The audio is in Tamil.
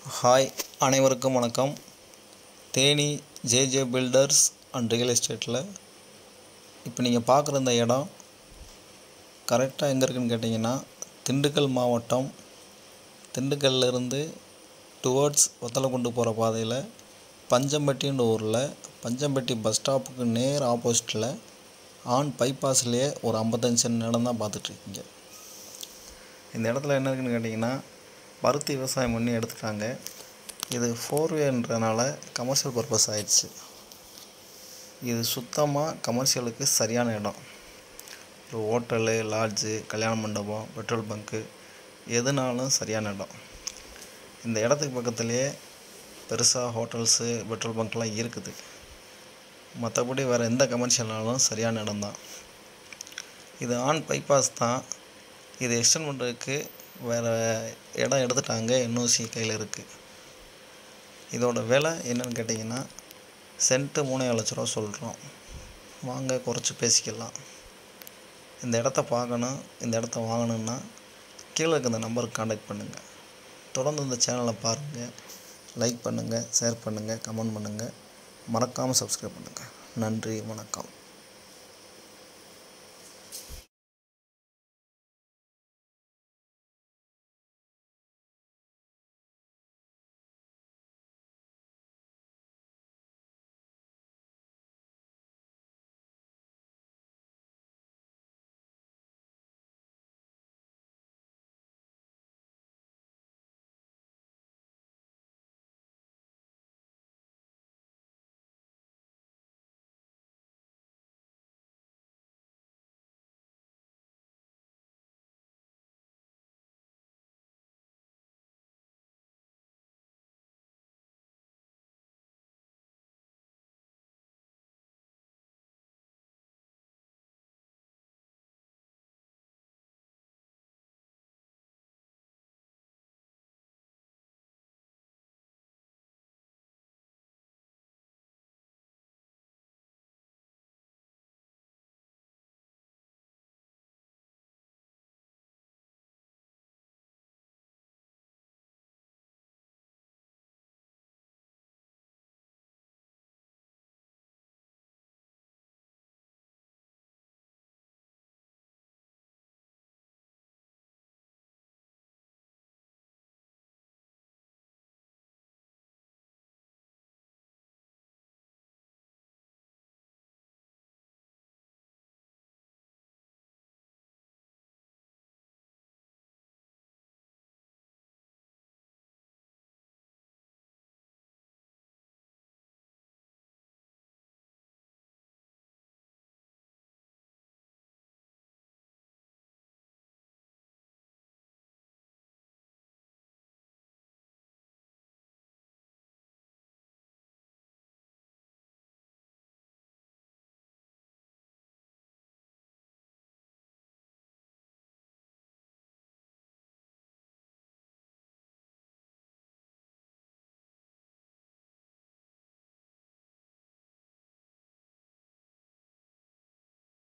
ஹாய் அனைவருக்கும் வணக்கம் Theni JJ builders and real எஸ்டேட்டில் இப்போ நீங்கள் பார்க்குற இந்த இடம் கரெக்டாக எங்கே இருக்குன்னு கேட்டிங்கன்னா திண்டுக்கல் மாவட்டம் திண்டுக்கல்ல இருந்து டுவர்ட்ஸ் ஒத்தலக்குண்டு போகிற பாதையில் பஞ்சம்பட்டின்ற ஊரில் பஞ்சம்பட்டி பஸ் ஸ்டாப்புக்கு நேர் ஆப்போசிட்டில் ஆன் பைபாஸ்லேயே ஒரு ஐம்பத்தஞ்சு சென்ட் இடம் தான் பார்த்துட்ருக்கீங்க இந்த இடத்துல என்ன இருக்குன்னு கேட்டிங்கன்னா பருத்தி விவசாயம் பண்ணி எடுத்துட்டாங்க இது ஃபோர் வேன்றனால கமர்ஷியல் பர்பஸ் ஆயிடுச்சு இது சுத்தமாக கமர்ஷியலுக்கு சரியான இடம் ஒரு ஹோட்டலு லாட்ஜு கல்யாண மண்டபம் பெட்ரோல் பங்க்கு எதுனாலும் சரியான இடம் இந்த இடத்துக்கு பக்கத்துலேயே பெருசாக ஹோட்டல்ஸு பெட்ரோல் பங்க்லாம் இருக்குது மற்றபடி வேறு எந்த கமர்ஷியல்னாலும் சரியான இடம் தான் இது ஆன் பைபாஸ் தான் இது எக்ஸ்டெண்ட் பண்ணுறதுக்கு வேறு இடம் எடுத்துட்டாங்க என்ஓசி கையில் இருக்குது இதோட விலை என்னன்னு கேட்டிங்கன்னா சென்ட்டு மூணே லட்ச ரூபா சொல்கிறோம் வாங்க குறைச்சி பேசிக்கலாம் இந்த இடத்த பார்க்கணும் இந்த இடத்த வாங்கணுன்னா கீழே இருக்க இந்த நம்பருக்கு காண்டாக்ட் பண்ணுங்கள் தொடர்ந்து இந்த சேனலை பாருங்கள் லைக் பண்ணுங்கள் ஷேர் பண்ணுங்கள் கமெண்ட் பண்ணுங்கள் மறக்காமல் சப்ஸ்கிரைப் பண்ணுங்கள் நன்றி வணக்கம்